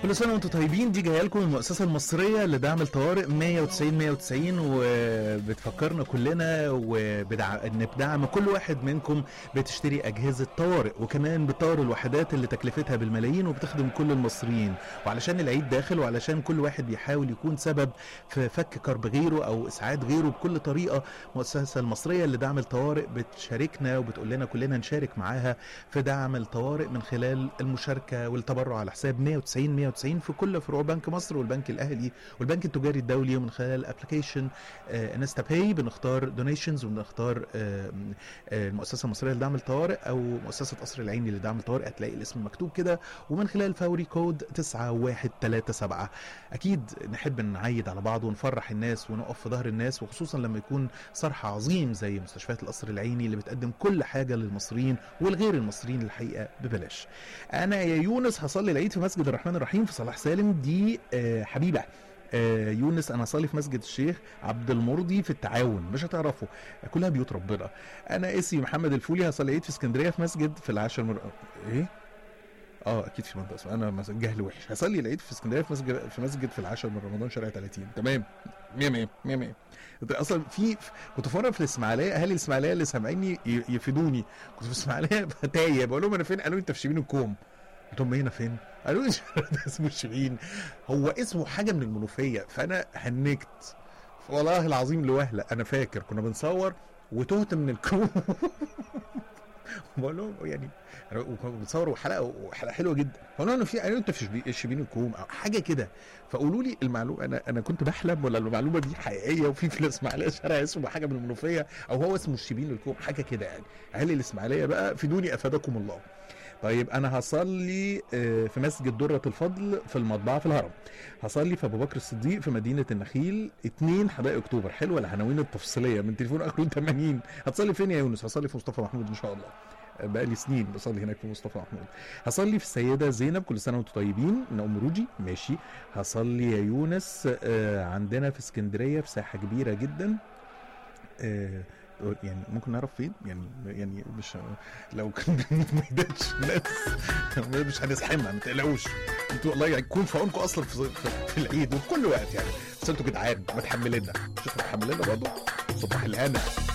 كل سنه وانتم طيبين دي جايه لكم المؤسسه المصريه لدعم الطوارئ 190 190 وبتفكرنا كلنا وبدعم ان بدعم كل واحد منكم بتشتري اجهزه طوارئ وكمان بتطور الوحدات اللي تكلفتها بالملايين وبتخدم كل المصريين وعلشان العيد داخل وعلشان كل واحد بيحاول يكون سبب في فك كرب غيره او اسعاد غيره بكل طريقه المؤسسه المصريه لدعم الطوارئ بتشاركنا وبتقول لنا كلنا نشارك معاها في دعم الطوارئ من خلال المشاركه والتبرع على حساب 190 190 في كل فروع بنك مصر والبنك الاهلي والبنك التجاري الدولي ومن خلال ابلكيشن انستا باي بنختار دونيشنز وبنختار آه، آه، المؤسسه المصريه لدعم الطوارئ او مؤسسه قصر العيني لدعم الطوارئ هتلاقي الاسم مكتوب كده ومن خلال فوري كود 9137 اكيد نحب نعيد على بعض ونفرح الناس ونقف في ظهر الناس وخصوصا لما يكون صرح عظيم زي مستشفيات القصر العيني اللي بتقدم كل حاجه للمصريين والغير المصريين الحقيقه ببلاش انا يا يونس هصلي العيد في مسجد الرحمن الرحيم في صلاح سالم دي آه، حبيبه آه، يونس انا هصلي في مسجد الشيخ عبد المرضي في التعاون مش هتعرفوا كلها بيوت ربنا انا اسمي محمد الفولي هصلي عيد في اسكندريه في مسجد في العاشر مر... ايه اه اكيد في منطقه اسمها انا مثلا جهل وحش هصلي العيد في اسكندريه في مسجد في مسجد في العاشر من رمضان شارع 30 تمام 100 100 100 100 اصلا في كنت في مره في الاسماعيليه اهالي الاسماعيليه اللي سامعيني ي- يفيدوني كنت في الاسماعيليه تايه بقول لهم انا فين قالوا لي انت في شبين الكوم قلت لهم هنا فين قالوا لي ده اسمه شبين هو اسمه حاجه من المنوفيه فانا هنكت والله العظيم لوهله انا فاكر كنا بنصور وتهت من الكوم بقول لهم يعني أنا وكنا بنصور حلقه وحلقه حلوه جدا فقالوا انا في قالوا انت في شبي- شبين الكوم او حاجه كده فقولوا لي المعلومه انا انا كنت بحلم ولا المعلومه دي حقيقيه وفي في الاسماعيليه شارع اسمه حاجه من المنوفيه او هو اسمه الشبين الكوم حاجه كده يعني اهل الاسماعيليه بقى فيدوني افادكم الله طيب انا هصلي آه، في مسجد درة الفضل في المطبعة في الهرم هصلي في ابو بكر الصديق في مدينة النخيل 2 حدائق اكتوبر حلوة العناوين التفصيلية من تليفون اخره 80 هتصلي فين يا يونس هصلي في مصطفى محمود ان شاء الله آه، بقالي سنين بصلي هناك في مصطفى محمود هصلي في السيدة زينب كل سنة وانتم طيبين من ام روجي ماشي هصلي يا يونس آه، عندنا في اسكندرية في ساحة كبيرة جدا آه، يعني ممكن نعرف فين يعني يعني مش لو كان بنموت ما يدش الناس مش هنزحمها ما تقلقوش انتوا الله يكون في عونكم اصلا في, في, في العيد وفي كل وقت يعني بس انتوا جدعان متحمليننا مش انتوا متحمليننا برضه صباح الهنا